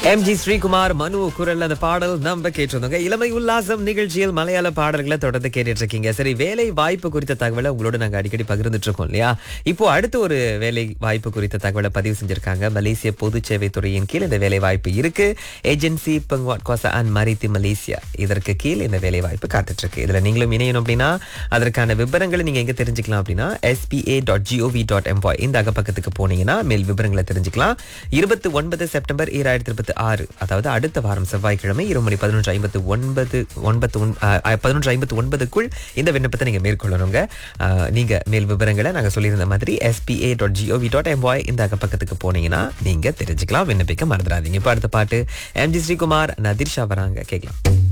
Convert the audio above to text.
MG Sreekumar மனு குரல் அந்த பாடல் நம்ம கேட்டிருந்தோங்க இளமை உல்லாசம் நிகழ்ச்சியில் மலையாள பாடல்களை தொடர்ந்து கேட்டுட்டு இருக்கீங்க சரி வேலை வாய்ப்பு குறித்த தகவலை உங்களோட நாங்க அடிக்கடி பகிர்ந்துட்டு இருக்கோம் இல்லையா இப்போ அடுத்து ஒரு வேலை வாய்ப்பு குறித்த தகவலை பதிவு செஞ்சிருக்காங்க மலேசிய பொது சேவை துறையின் கீழ் இந்த வேலை வாய்ப்பு இருக்கு ஏஜென்சி பங்வாட் கோசா அண்ட் மரித்தி மலேசியா இதற்கு கீழ் இந்த வேலை வாய்ப்பு காத்துட்டு இருக்கு இதுல நீங்களும் இணையணும் அப்படின்னா அதற்கான விவரங்களை நீங்க எங்க தெரிஞ்சுக்கலாம் அப்படின்னா SPA dot G O V dot M Y இந்த அகப்பக்கத்துக்கு போனீங்கன்னா மேல் விவரங்களை தெரிஞ்சுக்கலாம் இருபத்தி ஒன்பது செப்டம்பர் ஈராயிரத்தி இருபத்தி ஆறு அதாவது அடுத்த வாரம் செவ்வாய்க்கிழமை இரு மணி பதினொன்று ஐம்பத்து ஒன்பது ஒன்பத்து ஒன்- ஆ, ஆ, பதினொன்று ஐம்பத்து ஒன்பதுக்குள் இந்த விண்ணப்பத்தை நீங்க மேற்கொள்ளணுங்க ஆ, நீங்க மேல் விவரங்களை நாங்க சொல்லியிருந்த மாதிரி SPA dot G O V dot M Y இந்த அகப்பக்கத்துக்கு போனீங்கன்னா நீங்க தெரிஞ்சுக்கலாம் விண்ணப்பிக்க மறந்துடாதீங்க இப்போ அடுத்த பாட்டு எம்ஜி ஸ்ரீகுமார் நதிர்ஷா வராங்க கேட்கலாம்